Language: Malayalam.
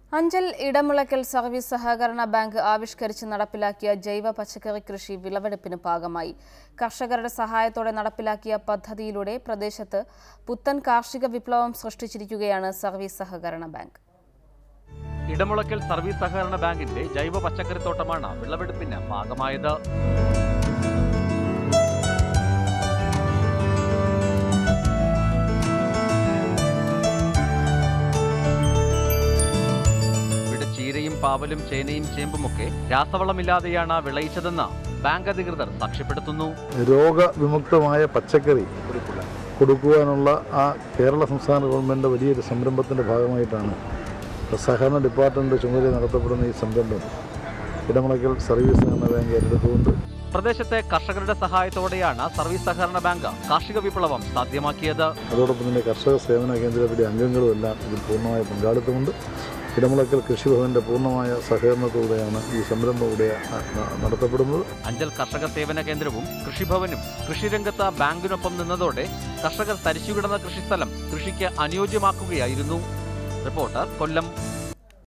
അഞ്ചൽ ഇടമുളയ്ക്കൽ സർവീസ് സഹകരണ ബാങ്ക് ആവിഷ്കരിച്ച് നടപ്പിലാക്കിയ ജൈവ പച്ചക്കറി കൃഷി വിളവെടുപ്പിന് ഭാഗമായി കർഷകരുടെ സഹായത്തോടെ നടപ്പിലാക്കിയ പദ്ധതിയിലൂടെ പ്രദേശത്ത് പുത്തൻ കാർഷിക വിപ്ലവം സൃഷ്ടിച്ചിരിക്കുകയാണ് സർവീസ് സഹകരണ ബാങ്ക് ഇടമുളയ്ക്കൽ സർവീസ് സഹകരണ ബാങ്കിന്റെ ജൈവ പച്ചക്കറിത്തോട്ടമാണ് വിളവെടുപ്പിന് ഭാഗമായത് ഇവിടെ ചീരയും പാവലും ചേനയും ചേമ്പുമൊക്കെ രാസവളമില്ലാതെയാണ് വിളയിച്ചതെന്ന് ബാങ്ക് അധികൃതർ സാക്ഷ്യപ്പെടുത്തുന്നു രോഗവിമുക്തമായ പച്ചക്കറി കൊടുക്കുവാനുള്ള ആ കേരള സംസ്ഥാന ഗവൺമെൻറ് വലിയൊരു സംരംഭത്തിൻ്റെ ഭാഗമായിട്ടാണ് സഹകരണ ഡിപ്പാർട്ട്മെൻറ്റ് ചുമതല നടത്തപ്പെടുന്ന ഈ സംരംഭം ഇടമുളയ്ക്കൽ സർവീസ് സഹകരണ ബാങ്ക് ഏറ്റെടുത്തുകൊണ്ട് പ്രദേശത്തെ കർഷകരുടെ സഹായത്തോടെയാണ് സർവീസ് സഹകരണ ബാങ്ക് കാർഷിക വിപ്ലവം സാധ്യമാക്കിയത് അതോടൊപ്പം തന്നെ കർഷക സേവന കേന്ദ്രത്തിലെ അംഗങ്ങളും എല്ലാം ഇതിൽ പൂർണ്ണമായ പങ്കാളിത്തമുണ്ട് ഇടമുളയ്ക്കൽ കൃഷിഭവൻ്റെ പൂർണ്ണമായ സഹകരണത്തോടെയാണ് ഈ സംരംഭം ഇവിടെ ന- ന- നടത്തപ്പെടുന്നത് അഞ്ചൽ കർഷക സേവന കേന്ദ്രവും കൃഷിഭവനും കൃഷിരംഗത്ത് ബാങ്കിനൊപ്പം നിന്നതോടെ കർഷകർ തരിച്ചുകിടന്ന കൃഷിസ്ഥലം കൃഷിക്ക് അനുയോജ്യമാക്കുകയായിരുന്നു റിപ്പോർട്ടർ കൊല്ലം